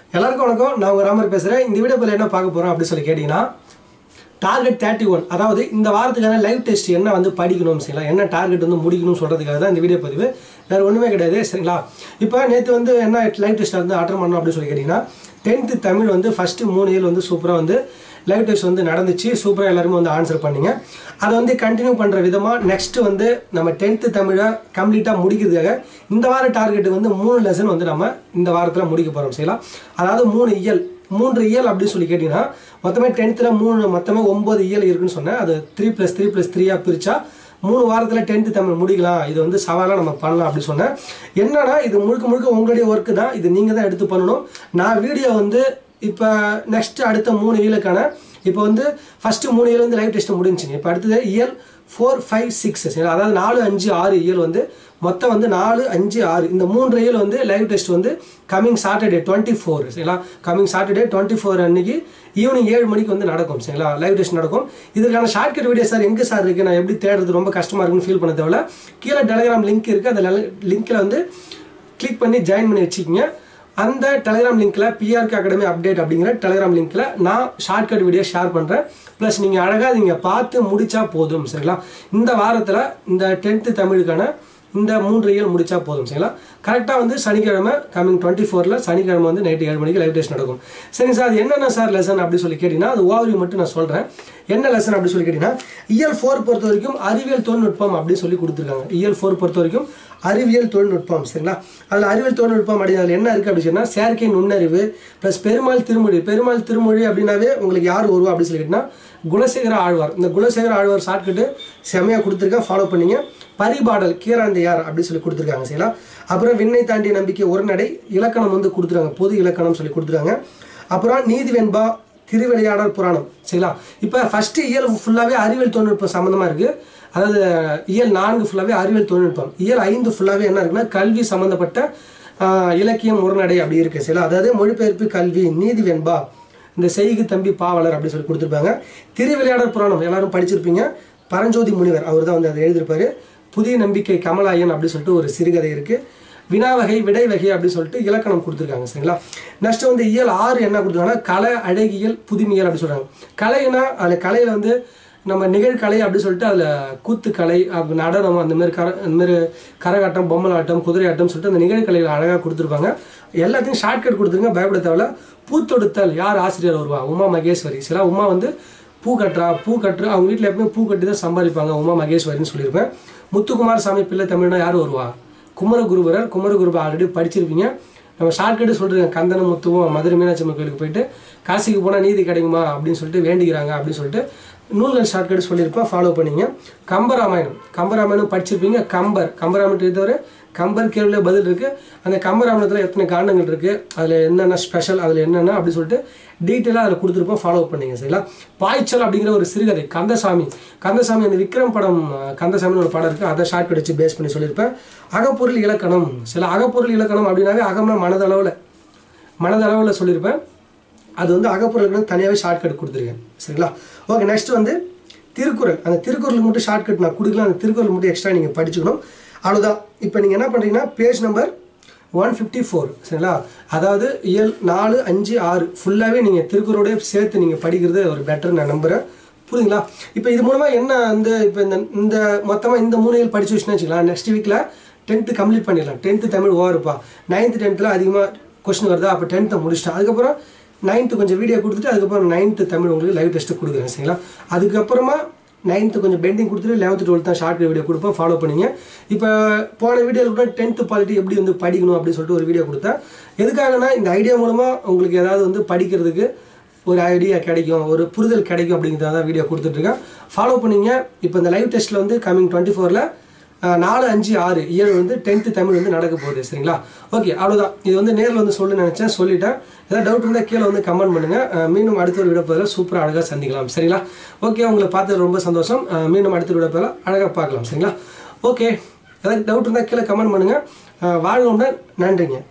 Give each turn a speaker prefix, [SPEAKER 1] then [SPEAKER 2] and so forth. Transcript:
[SPEAKER 1] எல்லாருக்கும் வணக்கம் நான் உங்கள் ராமர் பேசுகிறேன் இந்த வீடியோ பதில் என்ன பார்க்க போகிறோம் அப்படின்னு சொல்லி கேட்டிங்கன்னா டார்கெட் தேர்ட்டி ஒன் அதாவது இந்த வாரத்துக்கான லைவ் டெஸ்ட் என்ன வந்து படிக்கணும் சரிங்களா என்ன டார்கெட் வந்து முடிக்கணும்னு சொல்கிறதுக்காக தான் இந்த வீடியோ பதிவு வேறு ஒன்றுமே கிடையாது சரிங்களா இப்போ நேற்று வந்து என்ன லைவ் டெஸ்ட் வந்து அட்டன் பண்ணணும் அப்படின்னு சொல்லி கேட்டிங்கன்னா டென்த்து தமிழ் வந்து ஃபஸ்ட்டு மூணு இயர் வந்து சூப்பராக வந்து லைவ் டெஸ்ட் வந்து நடந்துச்சு சூப்பராக எல்லாருமே வந்து ஆன்சர் பண்ணீங்க அதை வந்து கண்டினியூ பண்ணுற விதமாக நெக்ஸ்ட்டு வந்து நம்ம டென்த்து தமிழை கம்ப்ளீட்டாக முடிக்கிறதுக்காக இந்த வார டார்கெட் வந்து மூணு லெசன் வந்து நம்ம இந்த வாரத்தில் முடிக்க போகிறோம் செய்யலாம் அதாவது மூணு இயல் மூன்று இயல் அப்படின்னு சொல்லி கேட்டிங்கன்னா மொத்தமே டென்த்தில் மூணு மொத்தமே ஒம்பது இயல் இருக்குன்னு சொன்னேன் அது த்ரீ ப்ளஸ் த்ரீ ப்ளஸ் த்ரீயாக பிரித்தா மூணு வாரத்தில் டென்த்து தமிழ் முடிக்கலாம் இது வந்து சவாலாக நம்ம பண்ணலாம் அப்படின்னு சொன்னேன் என்னன்னா இது முழுக்க முழுக்க உங்களுடைய ஒர்க்கு தான் இது நீங்கள் தான் எடுத்து பண்ணணும் நான் வீடியோ வந்து இப்போ நெக்ஸ்ட் அடுத்த மூணு இயலுக்கான இப்போ வந்து ஃபஸ்ட்டு மூணு இயல் வந்து லைவ் டெஸ்ட் முடிஞ்சுங்க இப்போ அடுத்தது இயல் ஃபோர் ஃபைவ் சிக்ஸ் சரி அதாவது நாலு அஞ்சு ஆறு இயல் வந்து மொத்தம் வந்து நாலு அஞ்சு ஆறு இந்த மூன்று இயல் வந்து லைவ் டெஸ்ட் வந்து கமிங் சாட்டர்டே டுவெண்ட்டி ஃபோர் சரிங்களா கமிங் சாட்டர்டே டுவெண்ட்டி ஃபோர் அன்னைக்கு ஈவினிங் ஏழு மணிக்கு வந்து நடக்கும் சரிங்களா லைவ் டெஸ்ட் நடக்கும் இதுக்கான ஷார்ட்கட் வீடியோ சார் எங்கே சார் இருக்குது நான் எப்படி தேடுறது ரொம்ப கஷ்டமாக இருக்குன்னு ஃபீல் பண்ண தேவையில்ல கீழே டெலிகிராம் லிங்க் இருக்குது அந்த லிங்க்கில் வந்து கிளிக் பண்ணி ஜாயின் பண்ணி வச்சுக்கிங்க அந்த டெலிகிராம் லிங்க்கில் பிஆர்கே அகாடமி அப்டேட் அப்படிங்கிற டெலிகிராம் லிங்க்கில் நான் ஷார்ட்கட் வீடியோ ஷேர் பண்ணுறேன் ப்ளஸ் நீங்கள் அழகாக நீங்கள் பார்த்து முடிச்சா போதும் சரிங்களா இந்த வாரத்தில் இந்த டென்த்து தமிழுக்கான இந்த மூன்று இயல் முடிச்சா போதும் சரிங்களா கரெக்டாக வந்து சனிக்கிழமை கமிங் டுவெண்ட்டி ஃபோரில் சனிக்கிழமை வந்து நைட்டு ஏழு மணிக்கு லைவ் டெஸ்ட் நடக்கும் சரிங்க சார் அது என்னென்ன சார் லெசன் அப்படி சொல்லி கேட்டிங்கன்னா அது ஓவரி மட்டும் நான் சொல்கிறேன் என்ன லெசன் அப்படி சொல்லி கேட்டிங்கன்னா இயல் ஃபோர் பொறுத்த வரைக்கும் அறிவியல் தொழில்நுட்பம் அப்படின்னு சொல்லி கொடுத்துருக்காங்க இயல் ஃபோர் பொறுத்த வரைக்கும் அறிவியல் தொழில்நுட்பம் சரிங்களா அதில் அறிவியல் தொழில்நுட்பம் அப்படி அதில் என்ன இருக்குது அப்படின்னு சொன்னால் செயற்கை நுண்ணறிவு ப்ளஸ் பெருமாள் திருமொழி பெருமாள் திருமொழி அப்படின்னாவே உங்களுக்கு யார் வருவா அப்படின்னு சொல்லி கேட்டிங்கன்னா குலசேகர ஆழ்வார் இந்த குலசேகர ஆழ்வார் ஷார்ட்கட்டு செமையாக கொடுத்துருக்கேன் ஃபாலோ பண்ணிங்க பரிபாடல் கீராந்தையார் அப்படி சொல்லி கொடுத்துருக்காங்க சரிங்களா அப்புறம் விண்ணை தாண்டிய நம்பிக்கை ஒரு நடை இலக்கணம் வந்து கொடுத்துருக்காங்க பொது இலக்கணம் சொல்லி கொடுத்துருக்காங்க அப்புறம் நீதி வெண்பா திருவிளையாடல் புராணம் சரிங்களா இப்போ ஃபஸ்ட்டு இயல் ஃபுல்லாகவே அறிவியல் தொழில்நுட்பம் சம்மந்தமாக இருக்குது அதாவது இயல் நான்கு ஃபுல்லாகவே அறிவியல் தொழில்நுட்பம் இயல் ஐந்து ஃபுல்லாகவே என்ன இருக்குன்னா கல்வி சம்மந்தப்பட்ட ஆஹ், இலக்கியம் உரைநடை அப்படி இருக்குது சரிங்களா அதாவது மொழிபெயர்ப்பு கல்வி நீதி வெண்பா இந்த செய்கு தம்பி பாவலர் அப்படி சொல்லி கொடுத்துருப்பாங்க திருவிளையாடல் புராணம் எல்லாரும் படிச்சிருப்பீங்க பரஞ்சோதி முனிவர் அவர் தான் வந்து அதை எழுதியிருப்பாரு புதிய நம்பிக்கை கமலாயன் அப்படி சொல்லிட்டு ஒரு சிறுகதை இருக்குது வினாவகை விடை வகை அப்படின்னு சொல்லிட்டு இலக்கணம் கொடுத்துருக்காங்க சரிங்களா நெக்ஸ்ட் வந்து இயல் ஆறு என்ன கொடுத்துருக்காங்கன்னா கலை அழகியல் புதுமியல் அப்படி சொல்கிறாங்க கலைன்னா அதில் கலையில் வந்து நம்ம நிகழ்கலை அப்படி சொல்லிட்டு அதில் கூத்துக்கலை அப்ப நடனம் அந்த மாதிரி கர அந்த மாதிரி கரகாட்டம் பொம்மலாட்டம் குதிரையாட்டம் சொல்லிட்டு அந்த நிகழ்கலையில் அழகாக கொடுத்துருப்பாங்க எல்லாத்தையும் ஷார்ட்கட் கொடுத்துருங்க பயப்பட தேவையில்ல பூத்தொடுத்தல் யார் ஆசிரியர் வருவா உமா மகேஸ்வரி சில உமா வந்து பூ கட்டுறா பூ கட்டுற அவங்க வீட்டில் எப்பவுமே பூ கட்டி தான் சம்பாதிப்பாங்க உமா மகேஸ்வரின்னு சொல்லியிருப்பேன் முத்துக்குமார் சாமி பிள்ளை தமிழ்னா யார் வருவா குமரகுருபரர் குமரகுருபர் ஆல்ரெடி படிச்சிருப்பீங்க நம்ம ஷார்ட்கட்டு சொல்கிறேன் கந்தன முத்துவும் மதுரை மீனாட்சி அம்மன் கோயிலுக்கு போயிட்டு காசிக்கு போனால் நீதி கிடைக்குமா அப்படின்னு சொல்லிட்டு வேண்டிக்கிறாங்க அப்படின்னு சொல்லிட்டு நூல்கள் ஷார்ட்கட் சொல்லியிருப்பேன் ஃபாலோ பண்ணீங்க கம்பராமாயணம் கம்பராமாயணம் படிச்சிருப்பீங்க கம்பர் கம்பராமாயணத்தை தவிர கம்பர் கேள்வியில் பதில் இருக்குது அந்த கம்பராமாயணத்தில் எத்தனை காண்டங்கள் இருக்குது அதில் என்னென்ன ஸ்பெஷல் அதில் என்னென்ன அப்படி சொல்லிட்டு டீட்டெயிலாக அதில் கொடுத்துருப்போம் ஃபாலோ பண்ணீங்க சரிங்களா பாய்ச்சல் அப்படிங்கிற ஒரு சிறுகதை கந்தசாமி கந்தசாமி அந்த விக்ரம் படம் அஹ், கந்தசாமின்னு ஒரு படம் இருக்குது அதை ஷார்ட்கட் வச்சு பேஸ் பண்ணி சொல்லியிருப்பேன் அகப்பொருள் இலக்கணம் சில அகப்பொருள் இலக்கணம் அப்படின்னாவே அகம்னா மனதளவில் மனதளவில் சொல்லியிருப்பேன் அது வந்து அகப்பொருளுக்கு தனியாகவே ஷார்ட்கட் கொடுத்துருக்கேன் சரிங்களா ஓகே நெக்ஸ்ட் வந்து திருக்குறள் அந்த திருக்குறளுக்கு மட்டும் ஷார்ட்கட் நான் கொடுக்கல அந்த திருக்குறள் மட்டும் எக்ஸ்ட்ரா நீங்கள் படிச்சுக்கணும் அவ்வளோதான் இப்போ நீங்கள் என்ன பண்ணுறீங்கன்னா page number one fifty four சரிங்களா அதாவது இயல் நாலு அஞ்சு ஆறு ஃபுல்லாகவே நீங்கள் திருக்குறளோடய சேர்த்து நீங்கள் படிக்கிறது ஒரு பெட்டர் நான் நம்புகிறேன் புரியுதுங்களா இப்போ இது மூலமாக என்ன வந்து இப்போ இந்த இந்த மொத்தமாக இந்த மூணு இயல் படிச்சு வச்சுன்னு வச்சுக்கலாம் நெக்ஸ்ட் வீக்கில் டென்த்து கம்ப்ளீட் பண்ணிடலாம் டென்த்து தமிழ் ஓவருப்பா நைன்த்து டென்த்தில் அதிகமாக கொஸ்டின் வருதா அப்போ டென்த்தை முடிச்சிட்டேன் அதுக்கப்புறம் நைன்த்து கொஞ்சம் வீடியோ கொடுத்துட்டு அதுக்கப்புறம் நைன்த்து தமிழ் உங்களுக்கு லைவ் டெஸ்ட்டு கொடுக்குறேன் சரிங்களா அதுக்கப்புறமா நைன்த்து கொஞ்சம் பெண்டிங் கொடுத்துட்டு லெவன்த்து டுவெல்த் தான் ஷார்ட் வீடியோ கொடுப்பேன் ஃபாலோ பண்ணிங்க இப்போ போன வீடியோவில் கூட டென்த்து பாலிட்டி எப்படி வந்து படிக்கணும் அப்படின்னு சொல்லிட்டு ஒரு வீடியோ கொடுத்தேன் எதுக்காகனா இந்த ஐடியா மூலமாக உங்களுக்கு ஏதாவது வந்து படிக்கிறதுக்கு ஒரு ஐடியா கிடைக்கும் ஒரு புரிதல் கிடைக்கும் அப்படிங்கிறத தான் வீடியோ கொடுத்துட்ருக்கேன் ஃபாலோ பண்ணிங்க இப்போ இந்த லைவ் டெஸ்ட்டில் வந்து கமிங் டுவெண்ட்டி ஃபோரில் நாலு அஞ்சு ஆறு இயர் வந்து டென்த்து தமிழ் வந்து நடக்க போகுது சரிங்களா ஓகே அவ்வளோதான் இது வந்து நேரில் வந்து சொல்ல நினச்சேன் சொல்லிட்டேன் ஏதாவது டவுட் இருந்தால் கீழே வந்து கமெண்ட் பண்ணுங்கள் மீண்டும் அடுத்த ஒரு விடப்பதில் சூப்பராக அழகாக சந்திக்கலாம் சரிங்களா ஓகே உங்களை பார்த்தது ரொம்ப சந்தோஷம் அஹ், மீண்டும் அடுத்த விடப்பதில் அழகாக பார்க்கலாம் சரிங்களா ஓகே ஏதாவது டவுட் இருந்தால் கீழே கமெண்ட் பண்ணுங்கள் வாழ்வுடன் நன்றிங்க